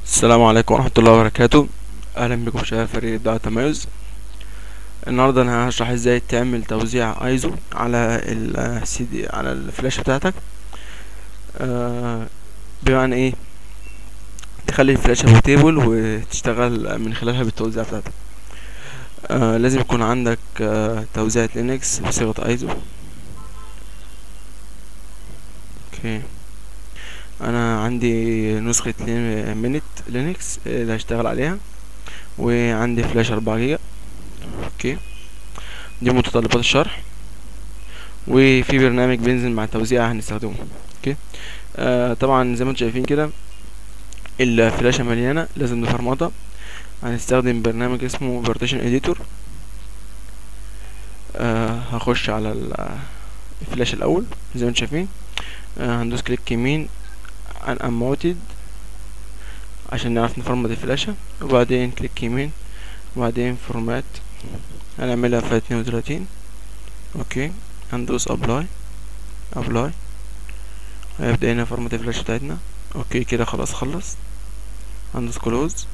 السلام عليكم ورحمة الله وبركاته أهلا بكم شباب فريق إبداع التميز النهاردة أنا هشرح ازاي تعمل توزيع ايزو على السي دي على الفلاشة بتاعتك آه بمعنى ايه تخلي الفلاشة بوتيبل وتشتغل من خلالها بالتوزيع بتاعتك آه لازم يكون عندك آه توزيعة لينكس بصيغة ايزو اوكي انا عندي نسخة مينت لينكس اللي هشتغل عليها وعندي فلاش اربعة جيجا اوكي دي متطلبات الشرح وفي برنامج بينزل مع التوزيع هنستخدمه اوكي آه طبعا زي ما انتم شايفين كده الفلاشة مليانة لازم نفرمطها هنستخدم برنامج اسمه بارتيشن اديتور آه هخش على الفلاش الاول زي ما انتم شايفين آه هندوس كليك يمين عن unmounted عشان نعرف نفرمت الفلاشة وبعدين كليك يمين وبعدين فورمات هنعملها في اتنين وتلاتين اوكي هندوس ابلاي ابلاي هيبدأ هنا فورمات الفلاشة بتاعتنا اوكي كده خلاص خلص هندوس كلوز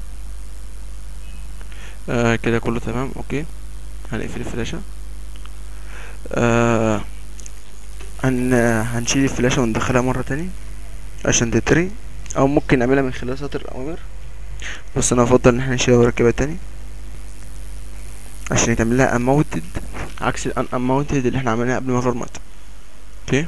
آه كده كله تمام اوكي هنقفل الفلاشة آه هن هنشيل الفلاشة وندخلها مرة تاني عشان تتري او ممكن نعملها من خلال سطر الاوامر بس انا افضل ان احنا نشيلها ونركبها تاني عشان يتعمل لها unmounted عكس ال unmounted اللي احنا عملناها قبل ما نفرمت اوكي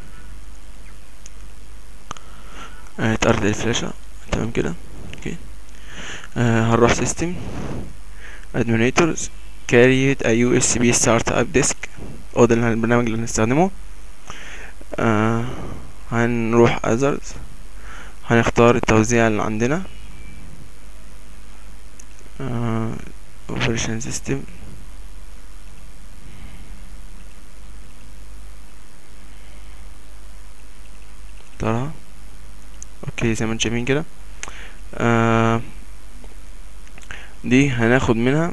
آه اتقرت الفلاشة تمام كده اوكي آه هنروح سيستم administrators create a USB startup disk هو ده البرنامج اللي هنستخدمه آه هنروح others هنختار التوزيع اللي عندنا آه operation system ترى اوكي زي ما انتم شايفين كده آه دي هناخد منها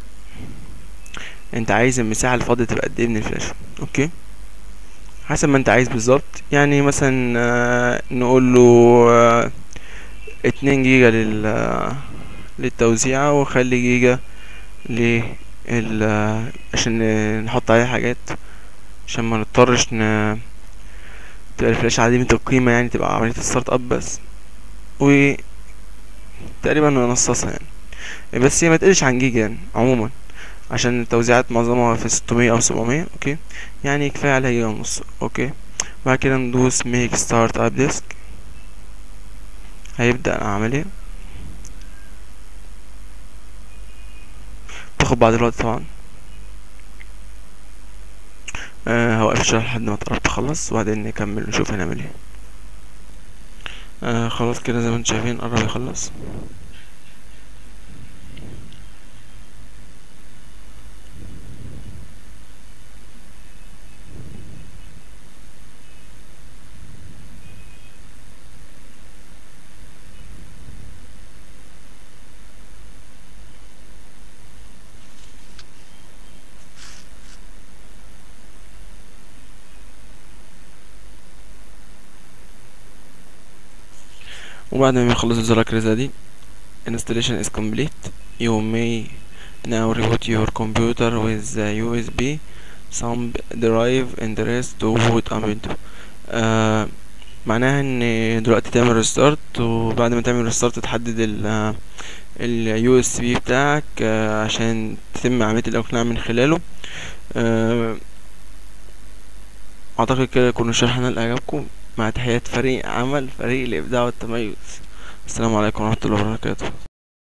انت عايز المساحة الفاضية تبقى قد ايه من الفلاشة اوكي حسب ما انت عايز بالظبط يعني مثلا آه نقول له آه اتنين جيجا لل للتوزيع وخلي جيجا لل عشان نحط عليها حاجات عشان ما نضطرش ن تبقى الفلاش عديمة القيمة يعني تبقى عملية الستارت اب بس و تقريبا ننصصها يعني بس هي ما تقلش عن جيجا يعني عموما عشان التوزيعات معظمها في ستمية او سبعمية اوكي يعني كفاية عليها جيجا ونص اوكي بعد كده ندوس ميك ستارت اب ديسك هيبدأ العملية تاخد بعض الوقت طبعا آه هوقف الشرح لحد ما تقرب تخلص وبعدين نكمل نشوف هنعمل ايه آه خلاص كده زي ما انتم شايفين قرب يخلص وبعد ما يخلص الزرار الكريزة دي installation is complete you may now reboot your computer with the USB thumb drive and the rest to boot up into آه معناها ان دلوقتي تعمل ريستارت وبعد ما تعمل ريستارت تحدد ال اليو اس بي بتاعك آه عشان تتم عملية الاقناع من خلاله آه اعتقد كده يكون الشرح نال اعجابكم مع تحيات فريق عمل فريق الابداع والتميز السلام عليكم ورحمه الله وبركاته